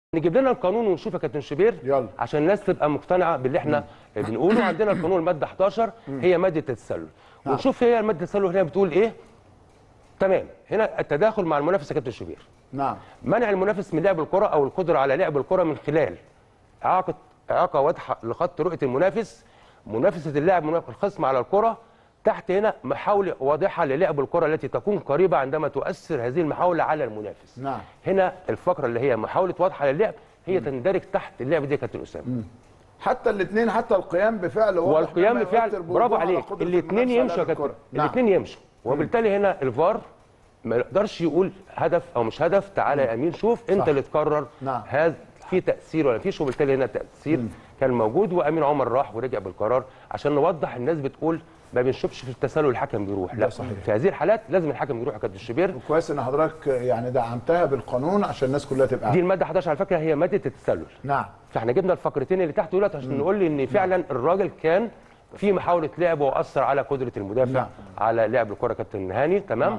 نجيب لنا القانون ونشوف يا كابتن شوبير يلا. عشان الناس تبقى مقتنعه باللي احنا بنقوله عندنا القانون الماده 11 هي ماده التسلل ونشوف هي ماده التسلل هنا بتقول ايه تمام هنا التداخل مع المنافس يا كابتن شوبير نعم منع المنافس من لعب الكره او القدره على لعب الكره من خلال اعاقه اعاقه واضحه لخط رؤيه المنافس منافسه اللاعب منافس الخصم على الكره تحت هنا محاوله واضحه للعب الكره التي تكون قريبه عندما تؤثر هذه المحاوله على المنافس نعم. هنا الفقره اللي هي محاوله واضحه للعب هي تندرج تحت اللعب دي يا كابتن اسامه حتى الاثنين حتى القيام بفعل واضح والقيام مما بفعل يؤثر بوضوح برافو على عليك قدرة الاثنين المنافسة يمشوا يا على كابتن الكرة. نعم. الاثنين يمشوا وبالتالي هنا الفار ما يقدرش يقول هدف او مش هدف تعالى يا امين شوف انت صح. اللي تقرر نعم. هذا في تاثير ولا فيش وبالتالي هنا التاثير كان موجود وامين عمر راح ورجع بالقرار عشان نوضح الناس بتقول ما بنشوفش في التسلل الحكم بيروح لا صحيح. في هذه الحالات لازم الحكم يروح يا كابتن الشبير كويس ان حضرتك يعني دعمتها بالقانون عشان الناس كلها تبقى دي عارفة. الماده 11 على فكره هي ماده التسلل نعم فاحنا جبنا الفقرتين اللي تحت دولت عشان نقول لي ان فعلا الراجل كان في محاوله لعب واثر على قدره المدافع نعم. على لعب الكره كابتن هاني تمام